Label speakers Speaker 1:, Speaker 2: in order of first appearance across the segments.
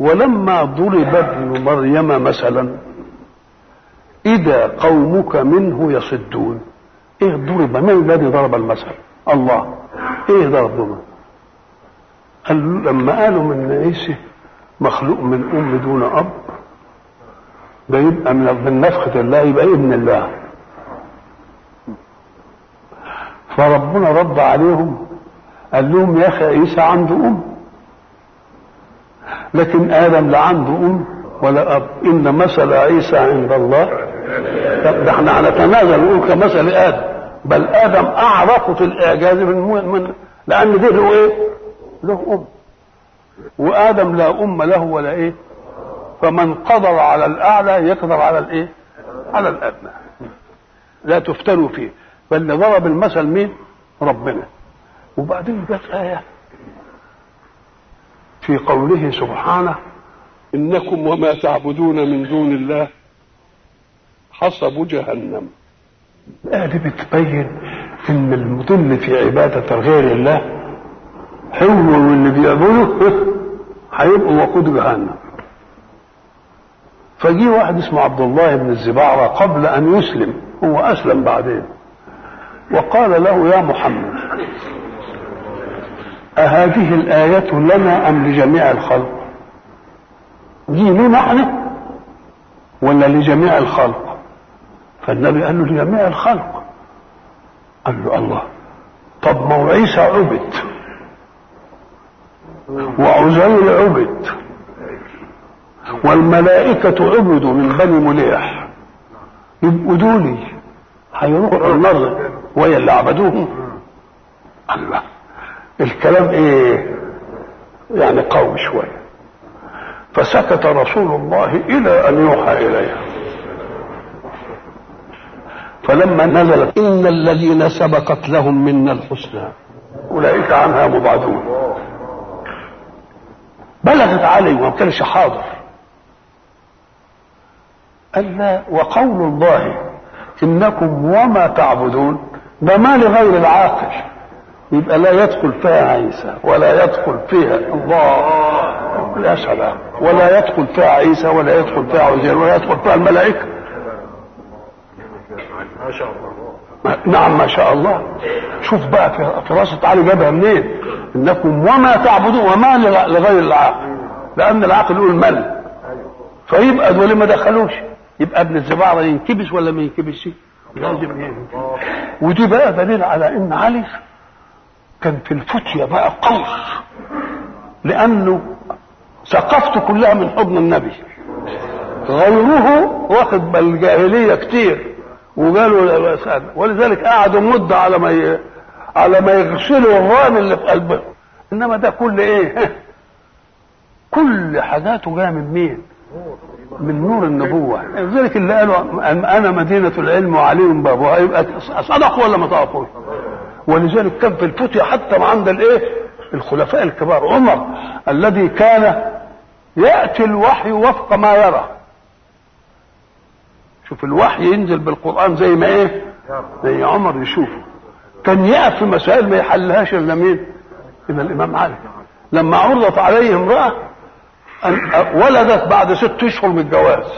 Speaker 1: ولما ضرب ابن مريم مثلا إذا قومك منه يصدون إيه ضرب من الذي ضرب المثل الله إيه ضرب قال لما قالوا من عيسى مخلوق من أم دون أب ده يبقى من نفخة الله يبقى ابن الله فربنا رد عليهم قال لهم يا اخي عيسى عنده ام لكن ادم لا عنده ام ولا اب ان مثل عيسى عند الله ده احنا هنتنازل نقول كمثل ادم بل ادم اعرف في الاعجاز من, من لان ده له ايه؟ له ام وادم لا ام له ولا ايه؟ فمن قدر على الاعلى يقدر على الايه؟ على الادنى لا تفتنوا فيه فاللي ضرب المثل مين؟ ربنا وبعدين جت آية في قوله سبحانه إنكم وما تعبدون من دون الله حصب جهنم الآية دي بتبين إن المضل في عبادة غير الله هو واللي بيعبده هيبقوا وقود جهنم فجي واحد اسمه عبد الله بن الزبعرة قبل أن يسلم هو أسلم بعدين وقال له يا محمد أهذه الآية لنا أم لجميع الخلق دي لنا احنا ولا لجميع الخلق فالنبي قال له لجميع الخلق قال له الله طب ما هو عيسى عبد وعزير عبد والملائكة عبدوا من بني مليح يبقوا دولي هيروحوا النار وهي اللي عبدوهم الله الكلام ايه يعني قوي شويه فسكت رسول الله الى ان يوحى اليه فلما نزلت ان الذين سبقت لهم منا الحسنى اولئك عنها مبعدون بلغت علي وما كانش حاضر ألا وقول الله إنكم وما تعبدون ده ما لغير العاقل يبقى لا يدخل فيها عيسى ولا يدخل فيها الله يا سلام ولا يدخل فيها عيسى ولا يدخل فيها عزير ولا يدخل فيها الملائكة
Speaker 2: ما شاء الله
Speaker 1: نعم ما شاء الله شوف بقى في فراسة علي جابها منين انكم وما تعبدون وما لغير العاقل لان العاقل يقول من فيبقى دول ما دخلوش يبقى ابن الزبعرة ينكبس ولا ما ينكبسش لازم ينكبس ودي بقى دليل على ان علي كان في الفتية بقى قوي لانه ثقافته كلها من حضن النبي غيره واخد بالجاهلية كتير وقالوا ولذلك قعدوا مدة على ما ي... على ما يغسلوا الران اللي في قلبه انما ده كل ايه كل حاجاته جايه من مين من نور النبوة لذلك اللي قالوا أنا مدينة العلم وعليهم بابها يبقى صدقوا ولا ما صدقوش ولذلك كان في الفتية حتى عند الايه الخلفاء الكبار عمر الذي كان يأتي الوحي وفق ما يرى شوف الوحي ينزل بالقرآن زي ما ايه زي عمر يشوفه كان يقف في مسائل ما يحلهاش الا مين الا الامام علي لما عرضت عليه امرأة ولدت بعد ست اشهر من الجواز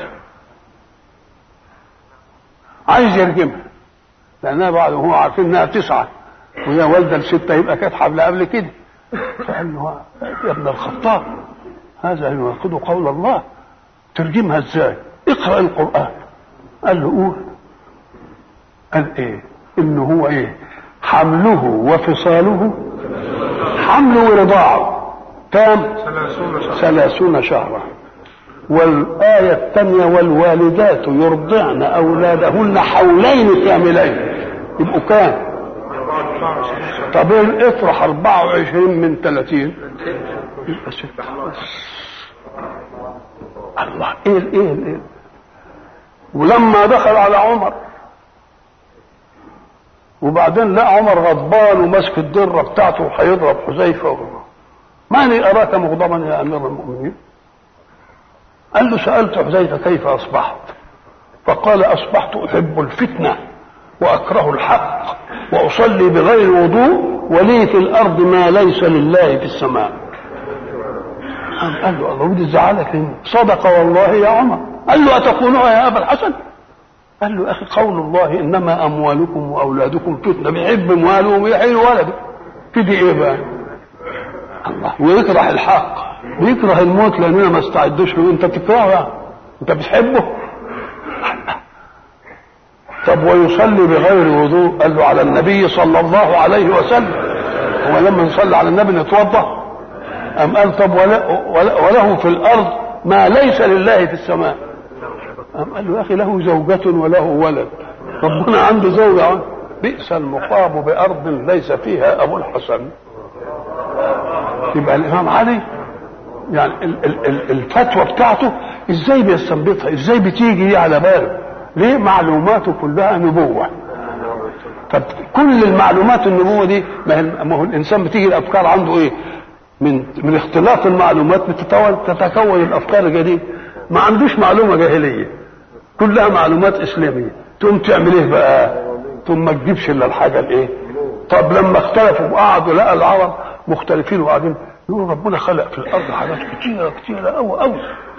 Speaker 1: عايز يرجمها لانها بعد هو عارفين انها تسعه وهي والده لسته يبقى كانت حبل قبل كده فقال له يا ابن الخطاب هذا يناقض قول الله ترجمها ازاي؟ اقرا القران قال له قول قال ايه؟ انه هو ايه؟ حمله وفصاله حمله ورضاعه تام ثلاثون شهرا والآية الثانية والوالدات يرضعن أولادهن حولين كاملين يبقوا كام؟ طب اطرح 24 من 30 يبقى ستة الله ايه ايه ايه ولما دخل على عمر وبعدين لقى عمر غضبان وماسك الدره بتاعته وهيضرب حذيفه ماني أراك مغضبا يا أمير المؤمنين قال له سألت حذيفة كيف أصبحت فقال أصبحت أحب الفتنة وأكره الحق وأصلي بغير وضوء ولي في الأرض ما ليس لله في السماء قام قال له الله ودي زعلك صدق والله يا عمر قال له أتقولها يا أبا الحسن قال له أخي قول الله إنما أموالكم وأولادكم فتنة بيحب أمواله ويحيي ولده كده إيه بقى الله ويكره الحق بيكره الموت لأننا ما استعدوش له أنت بتكرهه يعني أنت بتحبه طب ويصلي بغير وضوء قال له على النبي صلى الله عليه وسلم هو لما نصلي على النبي نتوضا أم قال طب وله في الأرض ما ليس لله في السماء أم قال له يا أخي له زوجة وله ولد ربنا عنده زوجة بئس المقام بأرض ليس فيها أبو الحسن يبقى الإمام علي يعني الفتوى بتاعته ازاي بيستنبطها ازاي بتيجي دي على باله ليه معلوماته كلها نبوة طب كل المعلومات النبوة دي ما هو الإنسان بتيجي الأفكار عنده إيه من من اختلاط المعلومات تتكون الأفكار الجديدة ما عندوش معلومة جاهلية كلها معلومات إسلامية تقوم تعمل إيه بقى ثم ما تجيبش إلا الحاجة الإيه طب لما اختلفوا وقعدوا لقى العرب مختلفين وقاعدين يقولوا ربنا خلق في الأرض حاجات كتيرة كتيرة أوي أوي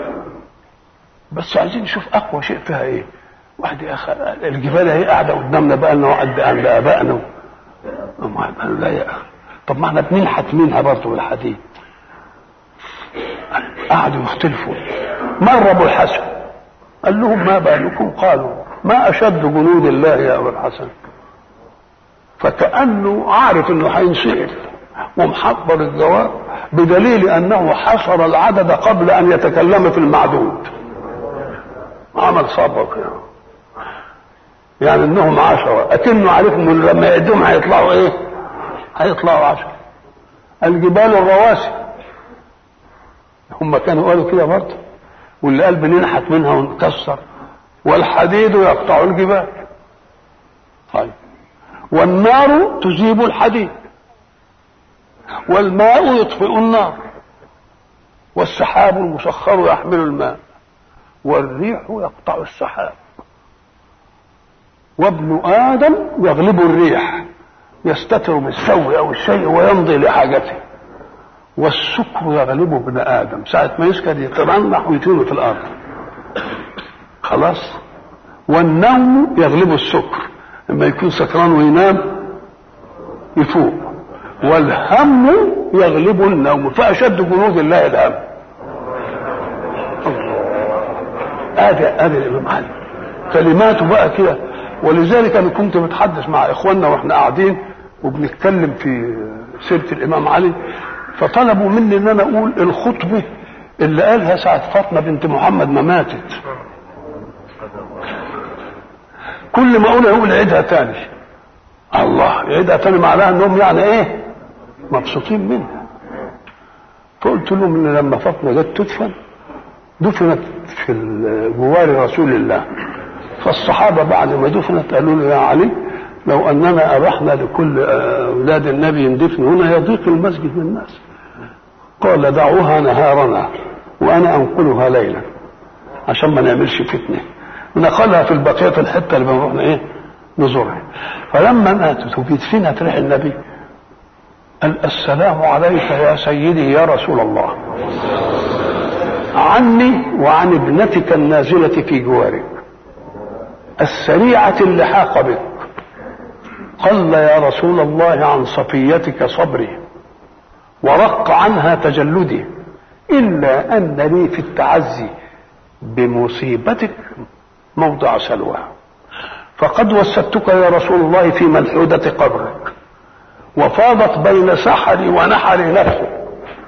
Speaker 1: بس عايزين نشوف أقوى شيء فيها إيه واحد يا اخي الجبال اهي قاعده قدامنا بقى لنا وعد عند ابائنا قالوا لا يا اخي طب ما احنا بننحت منها برضه بالحديد قعدوا يختلفوا مر ابو الحسن قال لهم ما بالكم قالوا ما اشد جنود الله يا ابو الحسن فكانه عارف انه هينسال ومحضر الجواب بدليل انه حصر العدد قبل ان يتكلم في المعدود عمل صبر كده يعني انهم عشرة اكنه عارفهم ان لما يعدهم هيطلعوا ايه هيطلعوا عشرة الجبال الرواسي هم كانوا قالوا كده برضه واللي قال بننحت منها ونكسر والحديد يقطع الجبال طيب والنار تجيب الحديد والماء يطفئ النار والسحاب المسخر يحمل الماء والريح يقطع السحاب وابن آدم يغلب الريح يستتر بالسوء أو الشيء ويمضي لحاجته والسكر يغلب ابن آدم ساعة ما يسكر يترنح ويطير في الأرض خلاص والنوم يغلب السكر لما يكون سكران وينام يفوق والهم يغلب النوم فأشد جنود الله الهم ادي ادي الامام علي كلماته بقى كده ولذلك انا كنت بتحدث مع اخواننا واحنا قاعدين وبنتكلم في سيره الامام علي فطلبوا مني ان انا اقول الخطبه اللي قالها ساعه فاطمه بنت محمد ما ماتت كل ما اقولها يقول عيدها تاني الله يعيدها تاني معناها انهم يعني ايه مبسوطين منها فقلت لهم ان لما فاطمه جت تدفن دفنت في جوار رسول الله فالصحابه بعد ما دفنت قالوا له يا علي لو اننا ابحنا لكل اولاد النبي يندفن هنا يضيق المسجد بالناس قال دعوها نهارنا وانا انقلها ليلا عشان ما نعملش فتنه ونقلها في البقيه الحته اللي بنروح ايه نزورها فلما ماتت وبيدفنها ريح النبي قال السلام عليك يا سيدي يا رسول الله عني وعن ابنتك النازلة في جوارك السريعة اللحاق بك قل يا رسول الله عن صفيتك صبري ورق عنها تجلدي إلا أن لي في التعزي بمصيبتك موضع سلوى فقد وسدتك يا رسول الله في ملحودة قبرك وفاضت بين سحري ونحري نفسي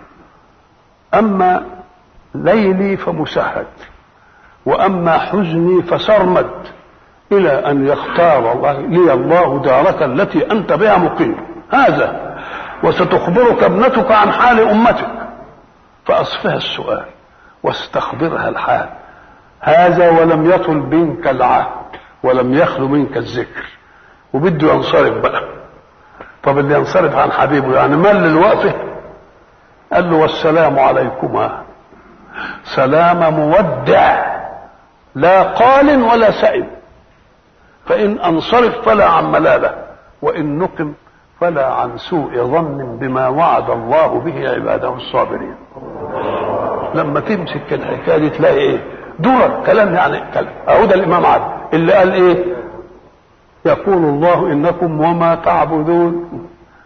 Speaker 1: أما ليلي فمسهد واما حزني فسرمد الى ان يختار الله لي الله دارك التي انت بها مقيم هذا وستخبرك ابنتك عن حال امتك فاصفها السؤال واستخبرها الحال هذا ولم يطل منك العهد ولم يخلو منك الذكر وبده ينصرف بقى طب اللي ينصرف عن حبيبه يعني مل الوقفه قال له والسلام عليكما سلام مودع لا قال ولا سئم فإن أنصرف فلا عن ملالة وإن نقم فلا عن سوء ظن بما وعد الله به عباده الصابرين لما تمسك الحكايه دي تلاقي ايه درر كلام يعني كلام اهو ده الامام علي اللي قال ايه يقول الله انكم وما تعبدون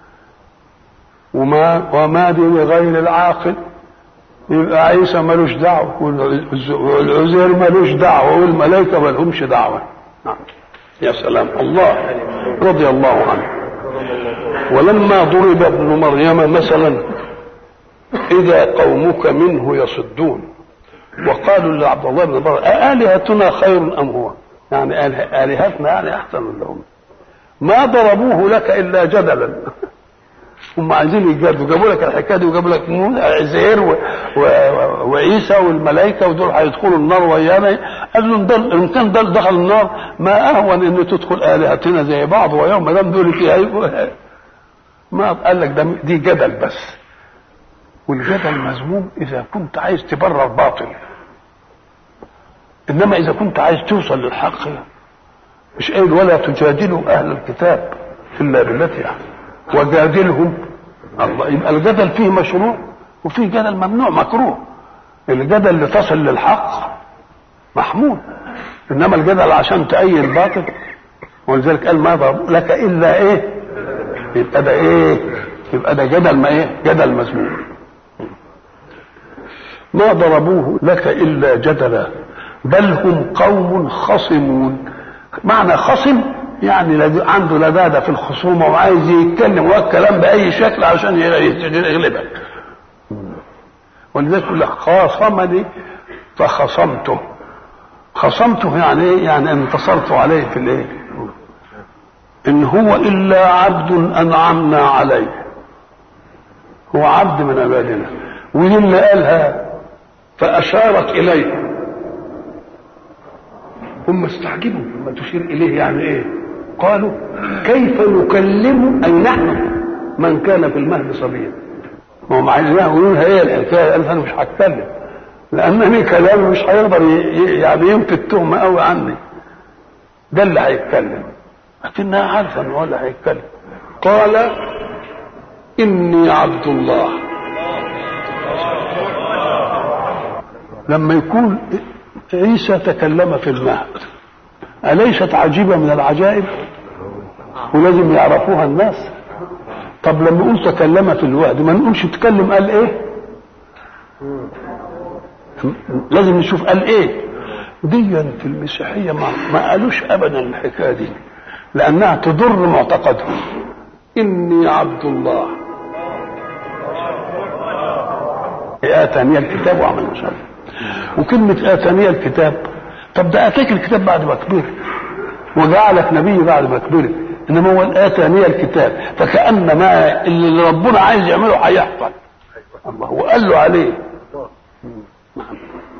Speaker 1: وما وما دي لغير العاقل يبقى عيسى ملوش دعوه والعزير ملوش دعوه والملائكه ملهمش دعوه نعم يا سلام الله رضي الله عنه ولما ضرب ابن مريم مثلا اذا قومك منه يصدون وقالوا لعبد الله بن مريم أآلهتنا خير أم هو؟ يعني آلهتنا يعني أحسن من لهم ما ضربوه لك إلا جدلا هم عايزين يجادوا جابوا لك الحكايه دي وجابوا لك عزير و... و... وعيسى والملائكه ودول هيدخلوا النار ويانا قال له دل... ان كان دل دخل النار ما اهون ان تدخل الهتنا زي بعض ويوم ما دام دول فيها ما قال لك ده دي جدل بس والجدل مذموم اذا كنت عايز تبرر باطل انما اذا كنت عايز توصل للحق مش قايل ولا تجادلوا اهل الكتاب الا بالتي يعني وجادلهم الله يبقى الجدل فيه مشروع وفيه جدل ممنوع مكروه الجدل اللي تصل للحق محمود انما الجدل عشان تأيد باطل ولذلك قال ما ضرب لك الا ايه يبقى ده ايه يبقى ده جدل ما ايه جدل مذموم ما ضربوه لك الا جدلا بل هم قوم خصمون معنى خصم يعني عنده لذاذه في الخصومه وعايز يتكلم والكلام باي شكل عشان يغلبك ولذلك يقول لك خاصمني فخصمته خصمته يعني ايه؟ يعني انتصرت عليه في الايه؟ ان هو الا عبد انعمنا عليه هو عبد من عبادنا ودي اللي قالها فاشارت اليه هم استعجبوا لما تشير اليه يعني ايه قالوا كيف نكلم اي نحن من كان في المهد صبيا هم عايزين يقولوا لها ايه الحكايه قالت انا مش هتكلم لانني كلامي مش هيقدر يعني ينفي التهمه قوي عني ده اللي هيتكلم لكنها عارفه ان هو اللي هيتكلم قال اني عبد الله لما يكون عيسى تكلم في المهد أليست عجيبة من العجائب ولازم يعرفوها الناس طب لما نقول تكلم في الوعد ما نقولش تكلم قال ايه لازم نشوف قال ايه دي في المسيحية ما, ما قالوش ابدا الحكاية دي لانها تضر معتقدهم اني عبد الله اتاني الكتاب وعمل مش عارف وكلمة آتانية الكتاب طب ده آتاك الكتاب بعد ما كبرت وجعلك نبي بعد ما كبرت إنما هو آتانية الكتاب فكأن ما اللي ربنا عايز يعمله هيحصل الله هو قال له عليه نعم